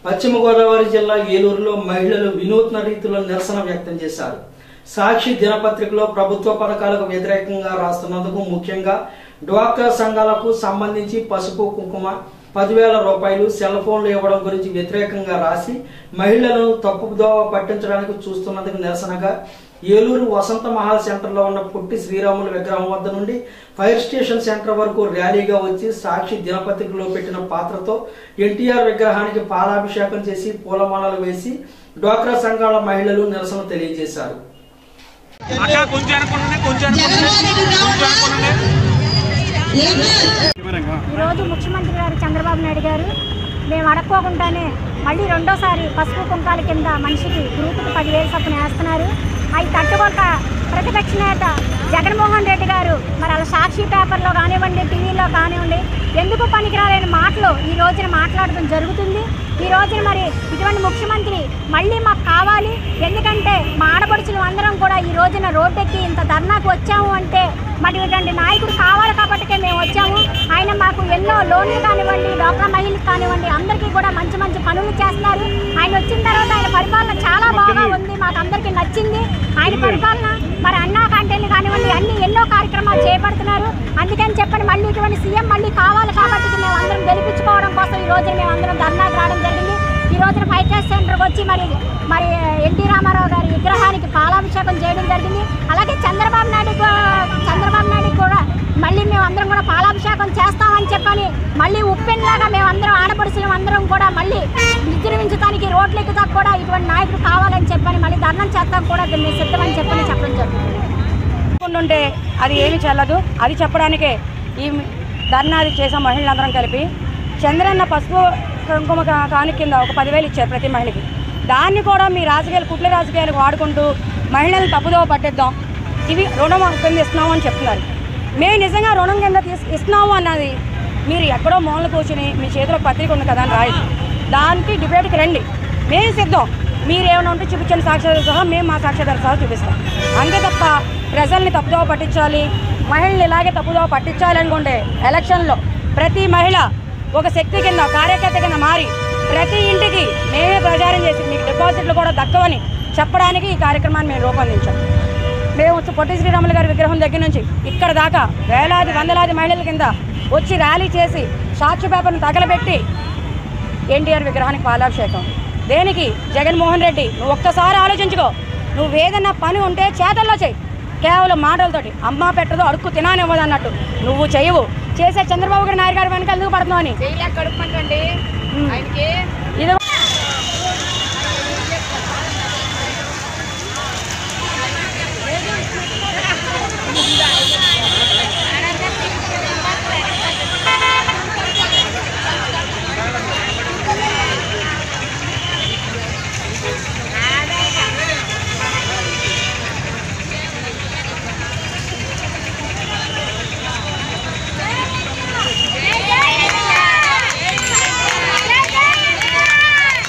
పశ్చిమ గోదావరి జిల్లా ఏలూరులో మహిళలు వినూత్న రీతిలో నిరసన వ్యక్తం చేశారు సాక్షి దినపత్రికలో ప్రభుత్వ పథకాలకు వ్యతిరేకంగా రాస్తున్నందుకు ముఖ్యంగా డ్వాక్రా సంఘాలకు సంబంధించి పసుపు కుంకుమ పదివేల రూపాయలు సెల్ ఫోన్లు ఇవ్వడం గురించి వ్యతిరేకంగా రాసి మహిళలను తప్పుదోవ పట్టించడానికి చూస్తున్నందుకు నిరసనగా ఏలూరు వసంత మహల్ సెంటర్ లో ఉన్న పుట్టి శ్రీరాములు విగ్రహం వద్ద నుండి ఫైర్ స్టేషన్ సెంటర్ వరకు ర్యాలీగా వచ్చి సాక్షి దినపత్రికలో పెట్టిన పాత్రతో ఎన్టీఆర్ విగ్రహానికి పాలాభిషేకం చేసి పూలమాలలు వేసి డ్వాక్రా సంఘాల మహిళలు నిరసన తెలియజేశారు అక్క కొంచెం అనుకుంటుండే కొంచెం అనుకుంటుండే కొంచెం అనుకుంటుండే ఈరోజు ముఖ్యమంత్రి గారు చంద్రబాబు నాయుడు గారు మేము అడక్కోకుండానే మళ్ళీ రెండోసారి పసుపు కుంకాల కింద మనిషికి గ్రూపుకి పదివేలు చొప్పున వేస్తున్నారు అవి తట్టుకోక ప్రతిపక్ష నేత జగన్మోహన్ రెడ్డి గారు మరి అలా సాక్షి పేపర్లో కానివ్వండి టీవీలో కానివ్వండి ఎందుకు పనికిరాలేని మాటలు ఈ రోజున మాట్లాడడం జరుగుతుంది ఈ రోజున మరి ఇటువంటి ముఖ్యమంత్రి మళ్ళీ మాకు కావాలి ఎందుకంటే మా ఆడపడుచులు అందరం కూడా ఈ రోజున రోడ్డెక్కి ఇంత ధర్నాకు వచ్చాము అంటే మరి ఇటువంటి నాయకుడు కావాలి కాబట్టికే మేము వచ్చాము ఆయన మాకు ఎన్నో లోన్లు కానివ్వండి డాక్టర్ మహిళలకు కానివ్వండి అందరికీ కూడా మంచి మంచి పనులు చేస్తున్నారు ఆయన వచ్చిన తర్వాత ఆయన పరిపాలన చాలా బాగా ఉంది మాకు అందరికీ నచ్చింది ఆయన పరిపాలన మరి అన్నా క్యాంటీన్లు కానివ్వండి అన్ని ఎన్నో కార్యక్రమాలు చేపడుతున్నారు అందుకని చెప్పని మళ్ళీ ఇటువంటి సీఎం మళ్ళీ కావాలి కాబట్టి మేము అందరం గెలిపించుకోవడం కోసం ఈ రోజున మేము అందరం ధర్నాకు రావడం జరిగింది ఈ రోజున ఫైవ్ టెస్ట్ సెంటర్కి వచ్చి మరి మరి ఎన్టీ రామారావు గారి విగ్రహానికి పాలాభిషేకం చేయడం జరిగింది అలాగే చంద్రబాబు నాయుడు కూ- చంద్రబాబు నాయుడు కూడా మళ్ళీ మేము అందరం కూడా పాలాభిషేకం చేస్తామని చెప్పని మళ్ళీ ఉప్పెన్లాగా మేము అందరం ఆడపడుచులు అందరం కూడా మళ్ళీ విజృంభించడానికి రోడ్లు ఎక్కుతా కూడా ఇటువంటి నాయకుడు కావాలని చెప్పని మళ్ళీ ధర్నం చేస్తాం కూడా మేము సిద్ధమని చెప్పని చెప్పడం జరుగుతుంది ఉంటే అది ఏమి చెల్లదు అది చెప్పడానికే ఈ ధర్నాది చేసాం మహిళలందరం కలిపి చంద్రన్న పసుపు కుంకుమ కా- కానుక కింద ఒక పదివేలు ఇచ్చారు ప్రతి మహిళకి దాన్ని కూడా మీ రాజకీయాలు కుట్ల రాజకీయాలకు వాడుకుంటూ మహిళలను తప్పుదోవ పట్టిద్దాం ఇవి రుణం కింద ఇస్తున్నాము అని చెప్తున్నారు మేము నిజంగా రుణం కింద తీసి ఇస్తున్నాము అన్నది మీరు ఎక్కడో మూలన కూర్చుని మీ చేతిలో పత్రిక ఉంది కదా అని రాయదు దానికి డిబేట్కి రండి మేము సిద్ధం మీరు ఏమైనా ఉంటే చూపించండి సాక్ష్యాలు సహా మేము మా సాక్ష్యాధార సహా చూపిస్తాం అంతే తప్ప ప్రజల్ని తప్పుదోవ పట్టించాలి మహిళల్ని ఇలాగే తప్పుదోవ పట్టించాలి అనుకుంటే ఎలక్షన్లో ప్రతి మహిళ ఒక శక్తి కింద కార్యకర్త కింద మారి ప్రతి ఇంటికి మేమే ప్రచారం చేసి మీకు డిపాజిట్లు కూడా దక్కవని చెప్పడానికి ఈ కార్యక్రమాన్ని మేము రూపొందించాం మేము వచ్చి పొట్టి శ్రీరాములు గారి విగ్రహం దగ్గర నుంచి ఇక్కడ దాకా వేలాది వందలాది మహిళల కింద వచ్చి ర్యాలీ చేసి సాక్షి పేపర్ను తగలబెట్టి ఎన్టీఆర్ విగ్రహానికి పాలాభిషేకం దేనికి జగన్మోహన్ రెడ్డి నువ్వు ఒక్కసారి ఆలోచించుకో నువ్వు ఏదన్నా పని ఉంటే చేతల్లో చెయ్యి కేవలం మాటలతోటి అమ్మ పెట్టదు అడుక్కు తినానివ్వదు అన్నట్టు నువ్వు చేయవు చేసే చంద్రబాబు గారి నాయుడు గారి వెనక ఎందుకు పడుతున్నావు అని ఇది జై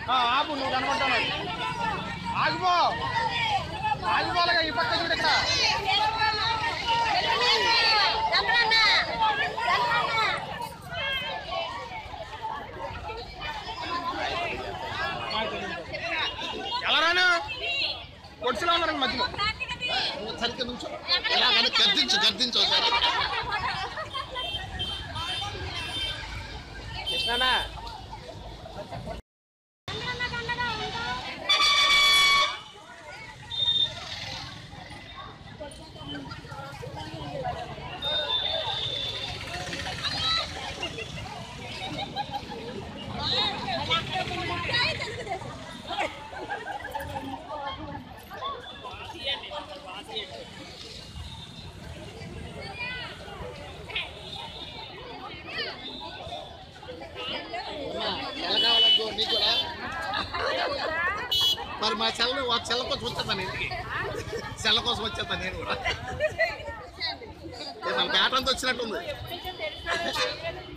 ఆపు నువ్వు కనబడతాను ఆగిపో ఆగిపోలేగా ఈ పక్క చూడు ఇక్కడ ఎలా రాను కొడుచులో ఉన్నారు మధ్యలో సరిగ్గా నుంచో ఇలాగని గర్దించు గర్దించు ఒకసారి కృష్ణనా ఎలా కావాలద్దు నీకు కూడా మరి మా చెల్లని ఒక చెల్ల కోసం వచ్చేస్తాను ఇంటికి చెల్ల కోసం వచ్చేస్తాను నేను కూడా ఏ, మన బ్యాట్ అంతా వచ్చినట్టుంది